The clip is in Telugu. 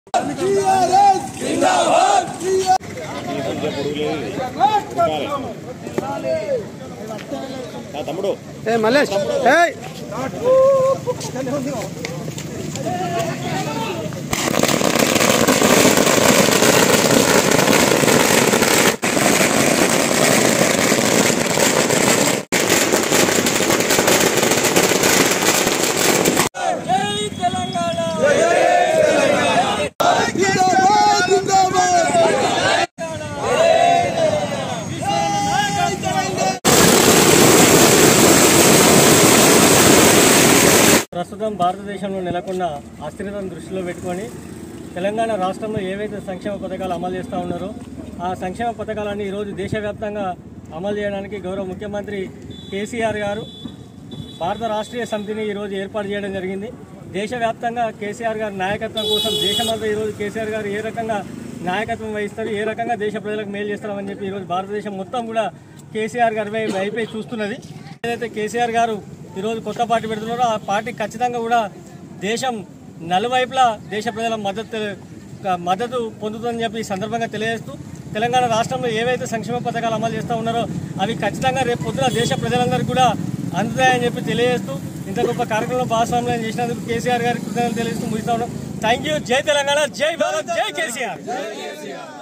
తమ్ముడు ఏ మల్లేష్ ఏయ్ ప్రస్తుతం భారతదేశంలో నెలకొన్న అస్థిరతను దృష్టిలో పెట్టుకొని తెలంగాణ రాష్ట్రంలో ఏవైతే సంక్షేమ పథకాలు అమలు చేస్తూ ఉన్నారో ఆ సంక్షేమ పథకాలన్నీ ఈరోజు దేశవ్యాప్తంగా అమలు చేయడానికి గౌరవ ముఖ్యమంత్రి కేసీఆర్ గారు భారత రాష్ట్రీయ సమితిని ఈరోజు ఏర్పాటు చేయడం జరిగింది దేశవ్యాప్తంగా కేసీఆర్ గారి నాయకత్వం కోసం దేశమంతా ఈరోజు కేసీఆర్ గారు ఏ రకంగా నాయకత్వం వహిస్తారు ఏ రకంగా దేశ ప్రజలకు మేలు చేస్తారని చెప్పి ఈరోజు భారతదేశం మొత్తం కూడా కేసీఆర్ గారి వై- వైపే చూస్తున్నది ఏదైతే కేసీఆర్ గారు ఈరోజు కొత్త పార్టీ పెడుతున్నారో ఆ పార్టీ ఖచ్చితంగా కూడా దేశం నలువైపులా దేశ ప్రజల మద్దతు మద్దతు పొందుతుందని చెప్పి ఈ సందర్భంగా తెలియజేస్తూ తెలంగాణ రాష్ట్రంలో ఏవైతే సంక్షేమ పథకాలు అమలు చేస్తూ ఉన్నారో అవి ఖచ్చితంగా రేపు పొద్దున దేశ ప్రజలందరికీ కూడా అందుతాయని చెప్పి తెలియజేస్తూ ఇంత గొప్ప కార్యక్రమంలో భాగస్వామ్యం చేసినందుకు కేసీఆర్ గారికి కృతజ్ఞతలు తెలియజేస్తూ ముగిస్తా ఉన్నాం థ్యాంక్ యూ జై తెలంగాణ జై భారత్ జై కేసీఆర్